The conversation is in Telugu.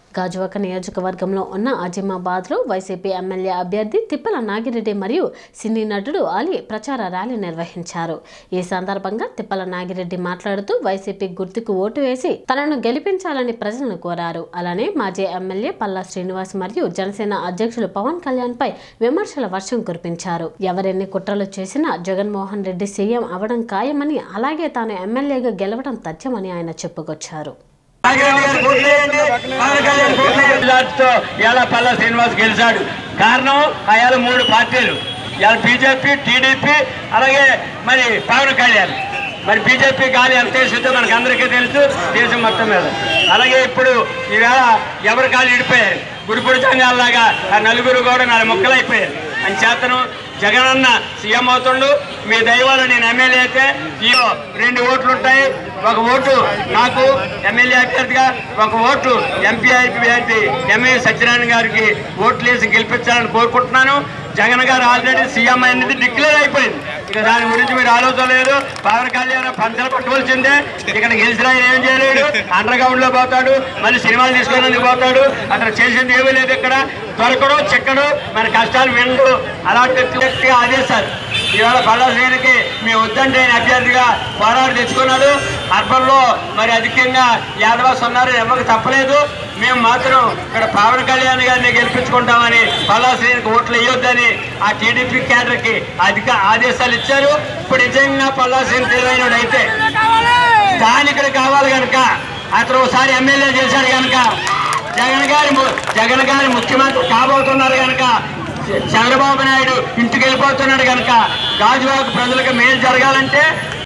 గాజువాక నియోజకవర్గంలో ఉన్న అజిమాబాద్లో వైసీపీ ఎమ్మెల్యే అభ్యర్థి తిప్పల నాగిరెడ్డి మరియు సినీ నటుడు అలీ ప్రచార ర్యాలీ నిర్వహించారు ఈ సందర్భంగా తిప్పల నాగిరెడ్డి మాట్లాడుతూ వైసీపీ గుర్తుకు ఓటు వేసి తనను గెలిపించాలని ప్రజలను కోరారు అలానే మాజీ ఎమ్మెల్యే పల్లా శ్రీనివాస్ మరియు జనసేన అధ్యక్షులు పవన్ కళ్యాణ్ పై విమర్శల వర్షం కురిపించారు ఎవరెన్ని కుట్రలు చేసినా జగన్మోహన్ రెడ్డి సీఎం అవడం ఖాయమని అలాగే తాను ఎమ్మెల్యేగా గెలవడం తథ్యమని ఆయన చెప్పుకొచ్చారు తో ఇలా పల్లా శ్రీనివాస్ గెలిచాడు కారణం అయాల మూడు పార్టీలు ఇవాళ బీజేపీ టీడీపీ అలాగే మరి పవన్ కళ్యాణ్ మరి బీజేపీ గాలి ఎంత వేసిందో మనకు అందరికీ తెలుసు దేశం మొత్తం మీద అలాగే ఇప్పుడు ఈవేళ ఎవరి కాలు ఇడిపోయారు గుడిపుడి సంఘాలలాగా ఆ నలుగురు కూడా నాలుగు ముక్కలైపోయారు అని చేతను జగనన్న సీఎం అవుతుండు మీ దైవాలు నేను ఎమ్మెల్యే అయితే ఈ రెండు ఓట్లు ఉంటాయి ఒక ఓటు నాకు ఎమ్మెల్యే అభ్యర్థిగా ఒక ఓటు ఎంపీ అభ్యర్థి ఎంఏ సత్యనారాయణ గారికి ఓట్లు వేసి గెలిపించాలని కోరుకుంటున్నాను జగన్ గారు ఆల్రెడీ సీఎం అనేది డిక్లేర్ అయిపోయింది ఇక దాని గురించి మీరు ఆలోచన లేదు పవన్ కళ్యాణ్ పంచలు పట్టుకోవాల్సిందే ఇక్కడ గెలిచిన ఆయన ఏం చేయలేడు అండర్ గ్రౌండ్ లో పోతాడు మళ్ళీ సినిమాలు తీసుకునేందుకు పోతాడు అతను చేసింది ఏమీ లేదు ఇక్కడ దొరకడు చిక్కడు మన కష్టాలు విండు అలాంటి వ్యక్తిగా ఆదేశాలు ఇవాళ బళ్ళశ్రేణికి మేము వద్దంటే ఆయన అభ్యర్థిగా పోరాడు తెచ్చుకున్నాడు అర్బన్లో మరి అధికంగా యాదవాస్ ఉన్నారు ఎవరికి తప్పలేదు మేము మాత్రం ఇక్కడ పవన్ కళ్యాణ్ గారిని గెలిపించుకుంటామని పల్లాశ్రేణికి ఓట్లు వేయొద్దని ఆ టీడీపీ క్యాడర్కి అధిక ఆదేశాలు ఇచ్చారు ఇప్పుడు నిజంగా పల్లాశ్రేణి తెలివైనడు అయితే దాని ఇక్కడ కావాలి కనుక అతను ఒకసారి ఎమ్మెల్యే చేశాడు కనుక జగన్ గారి ము- జగన్ గారి ముఖ్యమంత్రి కాబోతున్నారు కనుక చంద్రబాబు నాయుడు ఇంటికి వెళ్ళిపోతున్నాడు కనుక గాజువాక ప్రజలకు మేలు జరగాలంటే